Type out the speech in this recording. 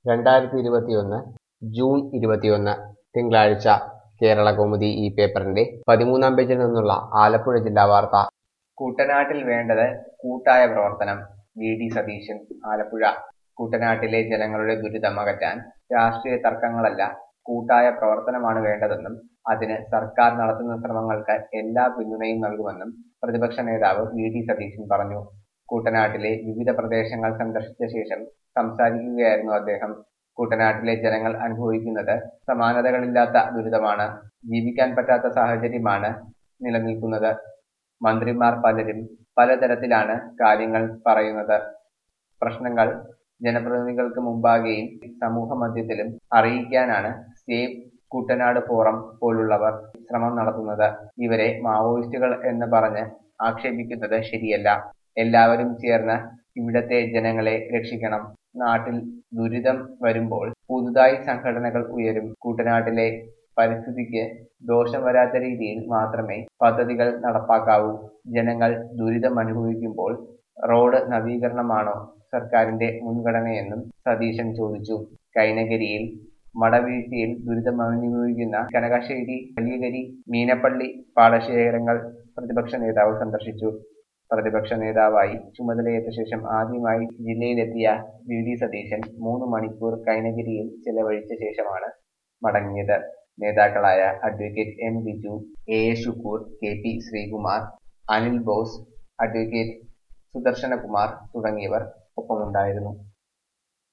രണ്ടായിരത്തി ഇരുപത്തിയൊന്ന് ജൂൺ ഇരുപത്തിയൊന്ന് തിങ്കളാഴ്ച കേരള കൗമുദി ഈ പേപ്പറിന്റെ പതിമൂന്നാം പേജിൽ നിന്നുള്ള ആലപ്പുഴ ജില്ലാ വാർത്ത കുട്ടനാട്ടിൽ വേണ്ടത് കൂട്ടായ പ്രവർത്തനം വി ഡി സതീശൻ ആലപ്പുഴ കുട്ടനാട്ടിലെ ജനങ്ങളുടെ ദുരിതം അകറ്റാൻ രാഷ്ട്രീയ തർക്കങ്ങളല്ല കൂട്ടായ പ്രവർത്തനമാണ് വേണ്ടതെന്നും അതിന് സർക്കാർ നടത്തുന്ന ശ്രമങ്ങൾക്ക് എല്ലാ പിന്തുണയും നൽകുമെന്നും പ്രതിപക്ഷ നേതാവ് വി ഡി സതീശൻ പറഞ്ഞു കുട്ടനാട്ടിലെ വിവിധ പ്രദേശങ്ങൾ സന്ദർശിച്ച ശേഷം സംസാരിക്കുകയായിരുന്നു അദ്ദേഹം കുട്ടനാട്ടിലെ ജനങ്ങൾ അനുഭവിക്കുന്നത് സമാനതകളില്ലാത്ത ദുരിതമാണ് ജീവിക്കാൻ പറ്റാത്ത സാഹചര്യമാണ് നിലനിൽക്കുന്നത് മന്ത്രിമാർ പലരും പലതരത്തിലാണ് കാര്യങ്ങൾ പറയുന്നത് പ്രശ്നങ്ങൾ ജനപ്രതിനിധികൾക്ക് മുമ്പാകെയും സമൂഹ മധ്യത്തിലും അറിയിക്കാനാണ് സേവ് കുട്ടനാട് ഫോറം പോലുള്ളവർ ശ്രമം നടത്തുന്നത് ഇവരെ മാവോയിസ്റ്റുകൾ എന്ന് പറഞ്ഞ് ആക്ഷേപിക്കുന്നത് ശരിയല്ല എല്ലാവരും ചേർന്ന് ഇവിടത്തെ ജനങ്ങളെ രക്ഷിക്കണം നാട്ടിൽ ദുരിതം വരുമ്പോൾ പുതുതായി സംഘടനകൾ ഉയരും കുട്ടനാട്ടിലെ പരിസ്ഥിതിക്ക് ദോഷം വരാത്ത രീതിയിൽ മാത്രമേ പദ്ധതികൾ നടപ്പാക്കാവൂ ജനങ്ങൾ ദുരിതം അനുഭവിക്കുമ്പോൾ റോഡ് നവീകരണമാണോ സർക്കാരിന്റെ മുൻഗണനയെന്നും സതീശൻ ചോദിച്ചു കൈനകരിയിൽ മടവീഴ്ചയിൽ ദുരിതം അനുഭവിക്കുന്ന കനകശ്ശേരി വലിയകരി മീനപ്പള്ളി പാടശേഖരങ്ങൾ പ്രതിപക്ഷ നേതാവ് സന്ദർശിച്ചു പ്രതിപക്ഷ നേതാവായി ചുമതലയേറ്റ ശേഷം ആദ്യമായി ജില്ലയിലെത്തിയ വി ഡി സതീശൻ മൂന്ന് മണിക്കൂർ കൈനഗിരിയിൽ ചെലവഴിച്ച ശേഷമാണ് മടങ്ങിയത് നേതാക്കളായ advocate M Biju A A Shukkoor K P Sreekumar Anil Bose advocate Sudarshanakumar തുടങ്ങിയവർ ഒപ്പമുണ്ടായിരുന്നു